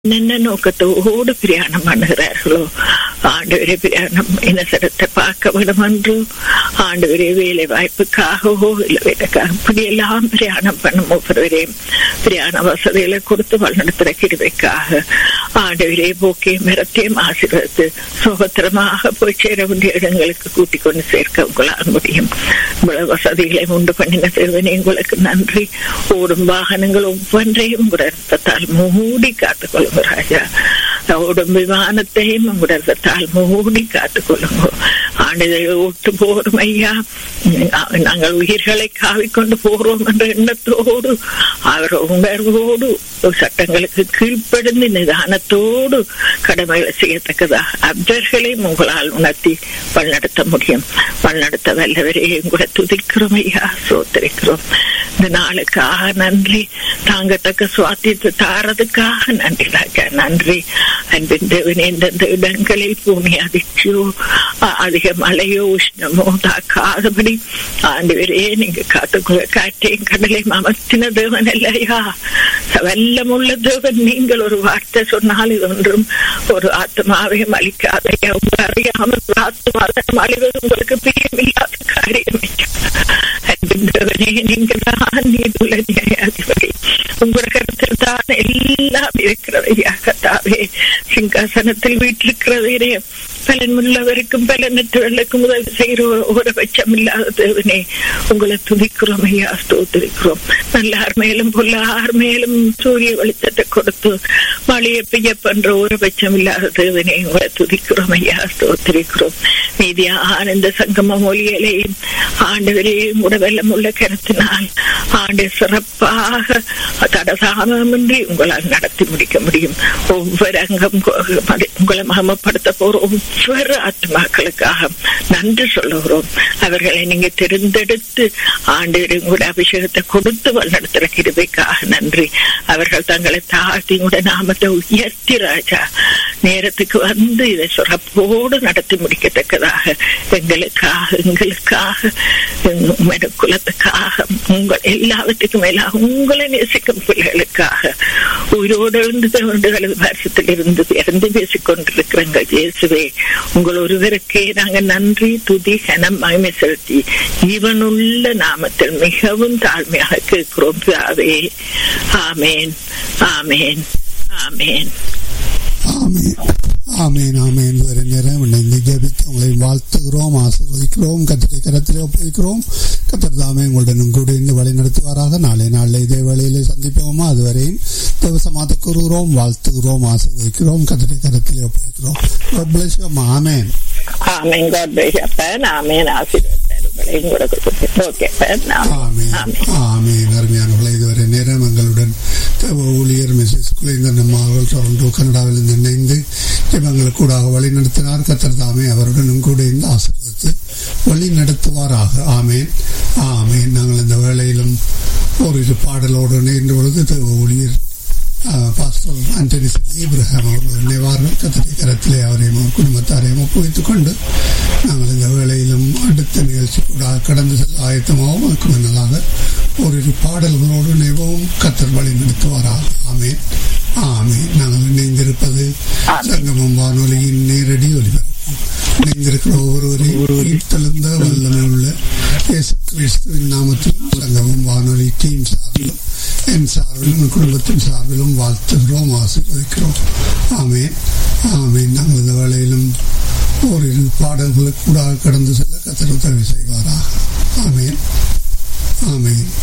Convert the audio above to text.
என்னென்ன நோக்கத்தோடு பிரயாணம் பண்ணுகிறார்களோ ஆண்டவரே பிரயாணம் என்ன சிரத்தை பார்க்க வேண்டும் என்று ஆண்டவரே வேலை வாய்ப்புக்காகவோ இல்லை வேலைக்காக இப்படியெல்லாம் பிரயாணம் பண்ணும் ஒவ்வொருவரையும் பிரயாண வசதிகளை கொடுத்து வழிநடத்துகிற கிருவைக்காக ஆண்டவரே போக்கையும் மிரத்தையும் ஆசீர்வதித்து சுகத்திரமாக போய் சேர வேண்டிய இடங்களுக்கு கூட்டிக் கொண்டு சேர்க்க உங்களால் முடியும் இவ்வளவு வசதிகளை உண்டு பண்ணின தேவனே உங்களுக்கு நன்றி ஓடும் வாகனங்கள் ஒவ்வொன்றையும் உங்களோட ரத்தத்தால் மூடி காத்துக்கொள்ளுங்க ராஜா ஓடும் விமானத்தையும் உங்களோட ரத்தத்தால் மூடி காத்துக்கொள்ளுங்க ஆண்டுகளை ஓட்டு போறோம் ஐயா நாங்கள் உயிர்களை காவிக்கொண்டு போறோம் என்ற எண்ணத்தோடு அவர் உணர்வோடு சட்டங்களுக்கு கீழ்ப்படிந்து நிதானத்தோடு கடமைகளை செய்யத்தக்கதா அவர்களையும் உங்களால் உணர்த்தி வழிநடத்த முடியும் வழிநடத்த வல்லவரே உங்களை துதிக்கிறோம் ஐயா சோத்தரிக்கிறோம் இந்த நாளுக்காக நன்றி தாங்கத்தக்க சுவாத்தியத்தை தாரதுக்காக நன்றி ராஜா நன்றி அன்பின் தேவன் எந்தெந்த இடங்களில் பூமி அதிர்ச்சியோ அதிக மழையோ உஷ்ணமோ தாக்காதபடி ஆண்டு நீங்க காத்துக்குள்ள காற்றையும் கடலையும் அமர்த்தின தேவன் இல்லையா வல்லமுள்ள தேவன் நீங்கள் ஒரு வார்த்தை சொன்னால் இது ஒன்றும் ஒரு ஆத்மாவையும் அளிக்காதையா உங்க அறியாமல் ஒரு ஆத்மாவை அழிவது உங்களுக்கு பிரியமில்லாத காரியம் அன்பின்றவனே நீங்க தான் நீதுள்ள நியாயாதிபதி உங்களோட கருத்தில் தான் எல்லாம் இருக்கிறதையா கத்தாவே சிங்காசனத்தில் வீட்டிருக்கிறதே பலன் உள்ளவருக்கும் பலனற்றவர்களுக்கும் உதவி செய்கிற ஒரு பட்சம் இல்லாத தேவனே உங்களை துதிக்கிறோம் ஐயா ஸ்தோத்திரிக்கிறோம் நல்லார் மேலும் பொல்லார் மேலும் சூரிய வெளிச்சத்தை கொடுத்து மழையை பெய்ய பண்ற ஒரு பட்சம் இல்லாத தேவனே உங்களை துதிக்கிறோம் ஐயா ஸ்தோத்திரிக்கிறோம் மீதியா ஆனந்த சங்கம மொழிகளையும் ஆண்டவரையும் உடவெல்லாம் உள்ள கருத்தினால் ஆண்டு சிறப்பாக தடசாமின்றி உங்களால் நடத்தி முடிக்க முடியும் ஒவ்வொரு அங்கம் உங்களை மகமப்படுத்த போற ஒவ்வொரு ஆத்மாக்களுக்காக நன்றி சொல்லுகிறோம் அவர்களை நீங்க தெரிந்தெடுத்து ஆண்டு உங்களுடைய அபிஷேகத்தை கொடுத்து வழிநடத்துற கிருபைக்காக நன்றி அவர்கள் தங்களை தாழ்த்தி உங்களுடைய நாமத்தை உயர்த்தி ராஜா நேரத்துக்கு வந்து இதை சிறப்போடு நடத்தி முடிக்கத்தக்கதாக எங்களுக்காக எங்களுக்காக குலத்துக்காக உங்கள் எல்லாவற்றுக்கும் மேலாக உங்களை நேசிக்கும் பிள்ளைகளுக்காக உயிரோடு எழுந்து வருஷத்தில் இருந்து இறந்து பேசிக் கொண்டிருக்கிறங்க இயேசுவே உங்கள் ஒருவருக்கே நாங்கள் நன்றி துதி கனம் மகிமை செலுத்தி ஜீவனுள்ள நாமத்தில் மிகவும் தாழ்மையாக கேட்கிறோம் பிதாவே ஆமேன் ஆமேன் ஆமேன் ஆமேன் ஆமேன் ஆமேன் வேறு நேரம் இணைந்து ஜபித்து உங்களை வாழ்த்துகிறோம் ஆசீர்வதிக்கிறோம் கத்திரை கரத்திலே ஒப்புவிக்கிறோம் கத்தர் தாமே உங்களுடன் கூட இருந்து வழி நடத்துவாராக நாளை நாளில் இதே வேளையிலே சந்திப்போமா அதுவரையும் தேவசமாத்த கூறுகிறோம் வாழ்த்துகிறோம் ஆசீர்வதிக்கிறோம் கத்திரை கரத்திலே ஒப்புவிக்கிறோம் ஆமேன் ஆமேன் God bless you, அப்பன். ஆமேன் ஆசீர்வாதங்களையும் கொடுக்க ஓகே ஆமேன் அருமையானவர்களை இதுவரை நேரம் எங்களுடன் ஊழியர் மிஸ்ஸஸ் குலேந்தன் அவர்கள் டொரண்டோ கனடாவில் இணைந்து இவங்களுக்கு கூட வழி நடத்தினார் கத்தர் தாமே அவருடனும் கூட இருந்து ஆசீர்வதித்து வழி நடத்துவாராக ஆமேன் ஆமேன் நாங்கள் இந்த வேளையிலும் ஒரு இரு பாடலோடு இணைந்த பொழுது ஊழியர் பாஸ்டர் ஆண்டனி இப்ரஹாம் அவர்கள் நினைவார்கள் கத்திரை கரத்திலே அவரையும் குடும்பத்தாரையும் ஒப்புவித்துக் கொண்டு நாங்கள் இந்த வேளையிலும் அடுத்த நிகழ்ச்சி கூட கடந்து செல்ல ஆயத்தமாகவும் அதுக்கு முன்னதாக ஒரு பாடல்களோடு நினைவும் கத்தர் வழி நடத்துவாராக ஆமேன் ஆமேன் நாங்கள் இணைந்திருப்பது சங்கமம் வானொலியின் நேரடி ஒலிபரப்பு இணைந்திருக்கிற ஒவ்வொருவரையும் தெளிந்த வல்லமை உள்ள இயேசு கிறிஸ்துவின் நாமத்திலும் சங்கமம் வானொலி டீம் சார்பிலும் என் சார்பிலும் குடும்பத்தின் சார்பிலும் வாழ்த்துகிறோம் ஆசீர்வதிக்கிறோம் ஆமேன் ஆமேன் நாங்கள் இந்த வேளையிலும் ஓரிரு பாடல்களுக்கு கூட கடந்து செல்ல கத்தர் உதவி செய்வாராக ஆமேன் ஆமேன்